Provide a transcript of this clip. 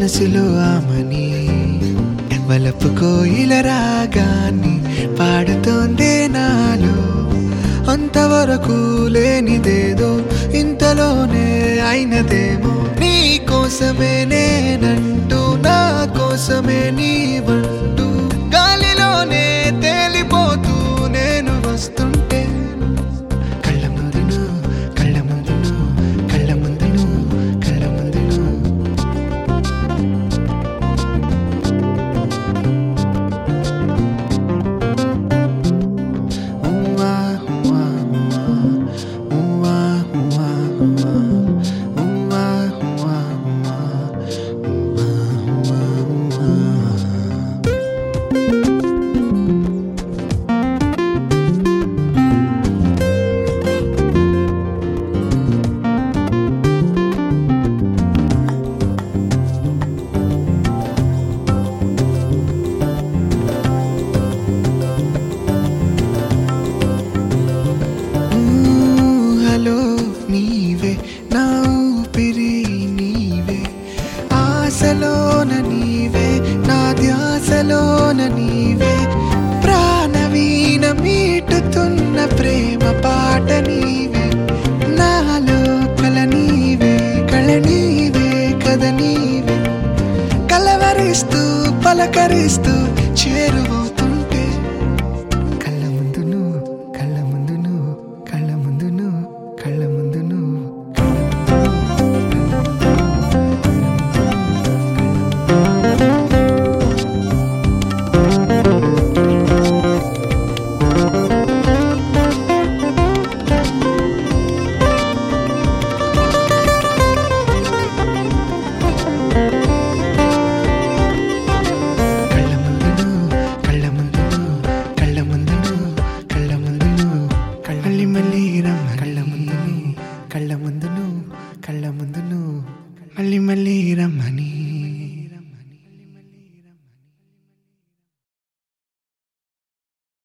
మనసులో ఆమని వలపు కోయిల రాగాన్ని పాడుతోందే నాలో అంతవరకు లేనిదేదో ఇంతలోనే అయినదేమో నీ కోసమే నేనంటూ నా కోసమే నీవంటూ గాలిలోనే తేలిపోతూ నేను వస్తుంటే కళ్ళ ముందును కళ్ళ ముందును కళ్ళ ముందును కళ్ళ ముందును ఉవ్వా, ఉవ్వా, ఉవ్వా. ఉవ్వా, ఉవ్వా, ఉవ్వా. ఉవ్వా, ఉవ్వా, ఉవ్వా. ఉవ్వా, ఉవ్వా, ఉవ్వా. హలో నీవే నా ఊపిరి నీవే ఆశలోన నీవే నా ధ్యాసలోన నీవే ప్రాణవీణ మీటుతున్న ప్రేమ పాట నీవే నాలో కల నీవే కళ నీవే కథ నీవే కలవరిస్తూ పలకరిస్తూ చేరువవుతుంటే కళ్ళ ముందును కళ్ళ ముందును కళ్ళ ముందును కళ్ళ ముందును కళ్ళ ముందును కళ్ళ ముందును కళ్ళ ముందును కళ్ళ ముందును కళ్ళ మళ్ళీ మళ్ళీ రమ్మ